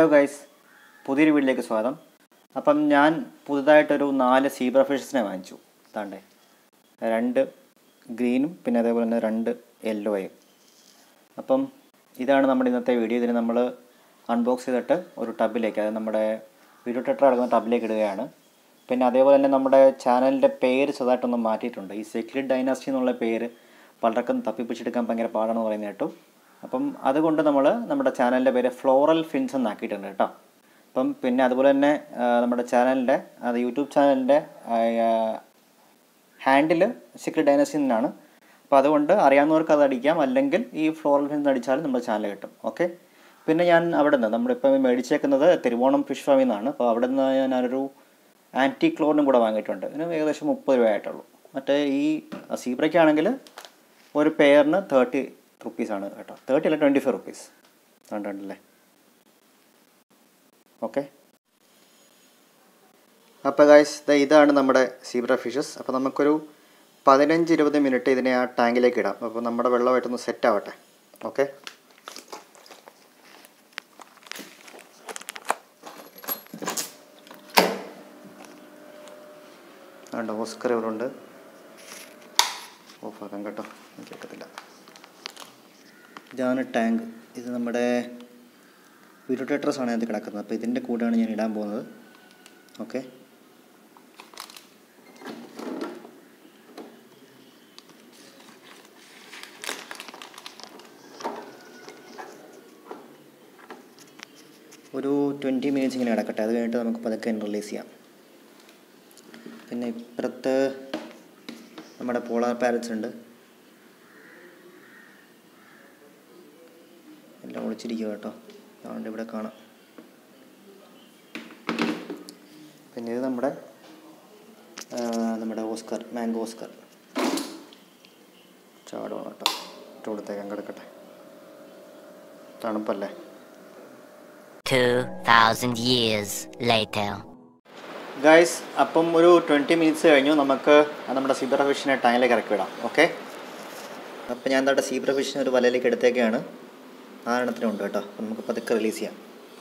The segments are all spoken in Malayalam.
ഹലോ ഗൈസ് പുതിയൊരു വീട്ടിലേക്ക് സ്വാഗതം അപ്പം ഞാൻ പുതുതായിട്ടൊരു നാല് സീബ്ര ഫിഷസിനെ വാങ്ങിച്ചു താണ്ടേ രണ്ട് ഗ്രീനും പിന്നെ അതേപോലെ തന്നെ രണ്ട് യെല്ലോയും അപ്പം ഇതാണ് നമ്മുടെ ഇന്നത്തെ വീഡിയോ ഇതിന് നമ്മൾ അൺബോക്സ് ചെയ്തിട്ട് ഒരു ടബിലേക്ക് അതായത് നമ്മുടെ വീഡിയോ ടെട്ടർ അടങ്ങുന്ന ടബിലേക്ക് ഇടുകയാണ് പിന്നെ അതേപോലെ തന്നെ നമ്മുടെ ചാനലിൻ്റെ പേര് ചെറുതായിട്ടൊന്ന് മാറ്റിയിട്ടുണ്ട് ഈ സെക്ലിഡ് ഡൈനാസ്റ്റി എന്നുള്ള പേര് പലർക്കും തപ്പിപ്പിച്ചെടുക്കാൻ ഭയങ്കര പാടാണെന്ന് പറയുന്നത് കേട്ടു അപ്പം അതുകൊണ്ട് നമ്മൾ നമ്മുടെ ചാനലിൻ്റെ പേര് ഫ്ലോറൽ ഫിൻസ് എന്നാക്കിയിട്ടുണ്ട് കേട്ടോ അപ്പം പിന്നെ അതുപോലെ തന്നെ ആ, നമ്മുടെ ചാനലിൻ്റെ അത് യൂട്യൂബ് ചാനലിൻ്റെ ഹാൻഡിൽ സീക്രട്ട് ഡൈനസ്റ്റി എന്നാണ് അപ്പോൾ അതുകൊണ്ട് അറിയാവുന്നവർക്ക് അത് അടിക്കാം അല്ലെങ്കിൽ ഈ ഫ്ലോറൽ ഫിൻസ് അടിച്ചാലും നമ്മുടെ ചാനൽ കിട്ടും ഓക്കെ പിന്നെ ഞാൻ അവിടെ നിന്ന് നമ്മളിപ്പോൾ മേടിച്ചേക്കുന്നത് തിരുവോണം ഫിഷ് ഫാമിൽ നിന്നാണ് അപ്പോൾ അവിടെ നിന്ന് ഞാനൊരു ആൻറ്റി ക്ലോറിനും കൂടെ വാങ്ങിയിട്ടുണ്ട് ഇതിന് ഏകദേശം മുപ്പത് രൂപയായിട്ടുള്ളൂ മറ്റേ ഈ സീബ്രയ്ക്കാണെങ്കിൽ ഒരു പെയറിന് തേർട്ടി റുപ്പീസാണ് കേട്ടോ തേർട്ടി അല്ല ട്വൻറ്റി ഫൈവ് റുപ്പീസ് കണ്ടല്ലേ ഓക്കെ അപ്പോൾ ഗായ്സ് ഇതാണ് നമ്മുടെ സീബ്ര ഫിഷസ് അപ്പോൾ നമുക്കൊരു പതിനഞ്ച് ഇരുപത് മിനിറ്റ് ഇതിനെ ആ ടാങ്കിലേക്ക് ഇടാം അപ്പോൾ നമ്മുടെ വെള്ളമായിട്ടൊന്ന് സെറ്റ് ആവട്ടെ ഓക്കെ അതുകൊണ്ട് ഓസ്കർ ഇവരുണ്ട് ഓഫാക്കാം കേട്ടോ കേൾക്കത്തില്ല ഇതാണ് ടാങ്ക് ഇത് നമ്മുടെ വീഡിയോ ടെട്രസ് ആണ് ഇതിൽ കിടക്കുന്നത് അപ്പോൾ ഇതിൻ്റെ കൂടെയാണ് ഞാൻ ഇടാൻ പോകുന്നത് ഓക്കെ ഒരു ട്വൻറ്റി മിനിറ്റ്സ് ഇങ്ങനെ കിടക്കട്ടെ അത് കഴിഞ്ഞിട്ട് നമുക്ക് പതുക്കെ റിലീസ് ചെയ്യാം പിന്നെ ഇപ്പുറത്ത് നമ്മുടെ പോളാർ പാരറ്റ്സ് ഉണ്ട് എല്ലാം ഒളിച്ചിരിക്കുക കേട്ടോ അതുകൊണ്ട് ഇവിടെ കാണാം പിന്നെ ഇത് നമ്മുടെ ആ, നമ്മുടെ ഓസ്കർ മാംഗോ ഓസ്കർ ചാടുവാണ് കേട്ടോ ഇട്ട് കൊടുത്തേക്കാൻ കിടക്കട്ടെ തണുപ്പല്ലേ 2,000 years later. ഗൈസ് അപ്പം ഒരു ട്വൻറ്റി മിനിറ്റ്സ് കഴിഞ്ഞു നമുക്ക് നമ്മുടെ സീബ്ര ഫിഷിനെ ടാങ്കിലേക്ക് ഇറക്കി വിടാം ഓക്കെ അപ്പം ഞാൻ എന്താ സീബ്ര ഫിഷിനെ ഒരു വലയിലേക്ക് എടുത്തേക്കാണ് ആറെണ്ണത്തിനും ഉണ്ട് കേട്ടോ അപ്പം നമുക്ക് പതുക്കെ റിലീസ് ചെയ്യാം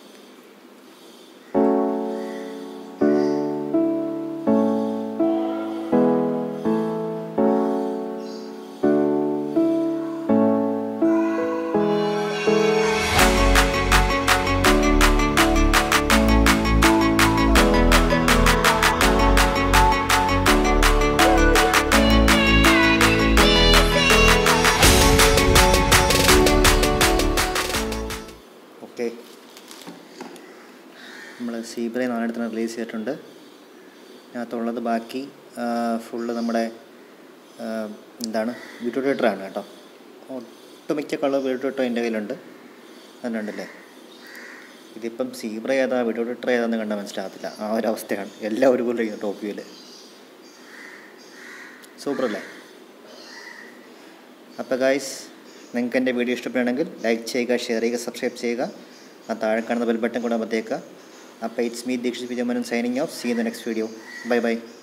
ഓക്കെ നമ്മൾ സീബ്രയെ നാലെടുത്തിന് റിലീസ് ചെയ്തിട്ടുണ്ട് ഇതിനകത്തുള്ളത് ബാക്കി ഫുള്ള് നമ്മുടെ ആ, എന്താണ് വീഡിയോ ആണ് കേട്ടോ ഒട്ടുമിക്ക കളർ വീഡിയോ എൻ്റെ കയ്യിലുണ്ട് അതുണ്ടല്ലേ ഇതിപ്പം സീബ്ര ഏതാ വീഡിയോ ടെട്ടർ ഏതാന്ന് കണ്ടാൽ മനസ്സിലാകത്തില്ല ആ ഒരു അവസ്ഥയാണ് എല്ലാം ഒരുപോലെ ഇരിക്കുന്നു ടോപ്പ് വ്യൂവിൽ സൂപ്പർ അല്ലേ അപ്പോൾ ഗായ്സ് നിങ്ങൾക്ക് എൻ്റെ വീഡിയോ ഇഷ്ടപ്പെടുകയാണെങ്കിൽ ലൈക്ക് ചെയ്യുക ഷെയർ ചെയ്യുക സബ്സ്ക്രൈബ് ചെയ്യുക ആ താഴെ കാണുന്ന ബെൽ ബട്ടൺ കൂടെ അമർത്തേക്കുക അപ്പോൾ it's me Dikshit Vijayamanan signing off see in the next video bye by